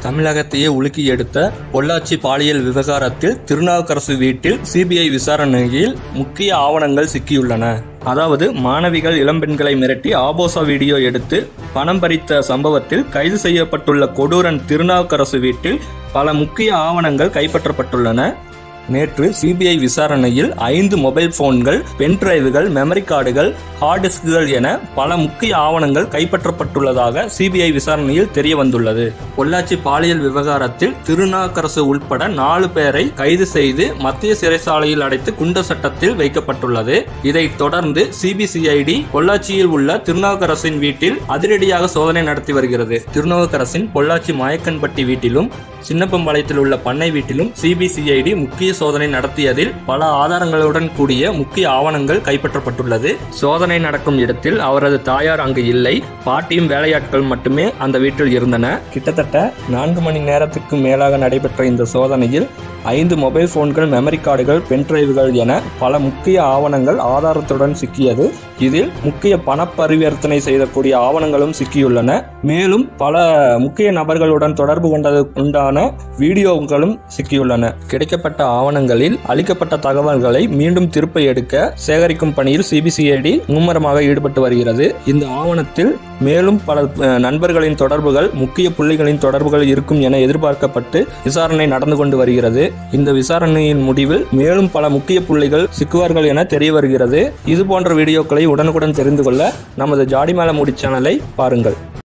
தமிழகத்தையே உலுக்கி எடுத்த பொள்ளாச்சி பாலியல் விவகாரத்தில் திருநாவுக்கரசு வீட்டில் சிபிஐ விசாரணையில் முக்கிய ஆவணங்கள் சிக்கியுள்ளன அதாவது மாணவிகள் இளம்பெண்களை மிரட்டி ஆபோசா வீடியோ எடுத்து பணம் பறித்த சம்பவத்தில் கைது செய்யப்பட்டுள்ள கொடூரன் திருநாவுக்கரசு வீட்டில் பல முக்கிய ஆவணங்கள் கைப்பற்றப்பட்டுள்ளன நேற்று சிபிஐ விசாரணையில் ஐந்து மொபைல் போன்கள் பென் டிரைவுகள் மெமரி கார்டுகள் ஹார்ட் டிஸ்குகள் என பல முக்கிய ஆவணங்கள் கைப்பற்றப்பட்டுள்ளதாக சிபிஐ விசாரணையில் தெரிய வந்துள்ளது பொள்ளாச்சி பாலியல் விவகாரத்தில் திருநாக்கரசு உட்பட நாலு பேரை கைது செய்து மத்திய சிறைச்சாலையில் அடைத்து குண்டர் சட்டத்தில் வைக்கப்பட்டுள்ளது இதைத் தொடர்ந்து சிபிசிஐடி பொள்ளாச்சியில் உள்ள திருநாவுக்கரசின் வீட்டில் அதிரடியாக சோதனை நடத்தி வருகிறது திருநாவுக்கரசின் பொள்ளாச்சி மாயக்கன்பட்டி வீட்டிலும் சின்னப்பம்பாளையத்தில் உள்ள பண்ணை வீட்டிலும் சிபிசிஐடி முக்கிய சோதனை நடத்தியதில் பல ஆதாரங்களுடன் கூடிய முக்கிய ஆவணங்கள் கைப்பற்றப்பட்டுள்ளது சோதனை நடக்கும் இடத்தில் அவரது தாயார் அங்கு இல்லை பாட்டியும் வேலையாட்கள் மட்டுமே அந்த வீட்டில் இருந்தன கிட்டத்தட்ட நான்கு மணி நேரத்துக்கு மேலாக நடைபெற்ற இந்த சோதனையில் ஐந்து மொபைல் போன்கள் மெமரி கார்டுகள் பென் டிரைவுகள் என பல முக்கிய ஆவணங்கள் ஆதாரத்துடன் சிக்கியது இதில் முக்கிய பண பரிவர்த்தனை செய்யக்கூடிய ஆவணங்களும் சிக்கியுள்ளன மேலும் பல முக்கிய நபர்களுடன் தொடர்பு கொண்டது உண்டான வீடியோக்களும் சிக்கியுள்ளன கிடைக்கப்பட்ட ஆவணங்களில் அளிக்கப்பட்ட தகவல்களை மீண்டும் திருப்ப எடுக்க சேகரிக்கும் பணியில் சிபிசிஐடி மும்மரமாக ஈடுபட்டு வருகிறது இந்த ஆவணத்தில் மேலும் பல அஹ், நண்பர்களின் தொடர்புகள் முக்கிய புள்ளிகளின் தொடர்புகள் இருக்கும் என எதிர்பார்க்கப்பட்டு விசாரணை நடந்து கொண்டு வருகிறது இந்த விசாரணையின் முடிவில் மேலும் பல முக்கிய புள்ளிகள் சிக்குவார்கள் என தெரிய வருகிறது இது போன்ற வீடியோக்களை உடனுக்குடன் தெரிந்து கொள்ள நமது ஜாடிமேல மூடி சேனலை பாருங்கள்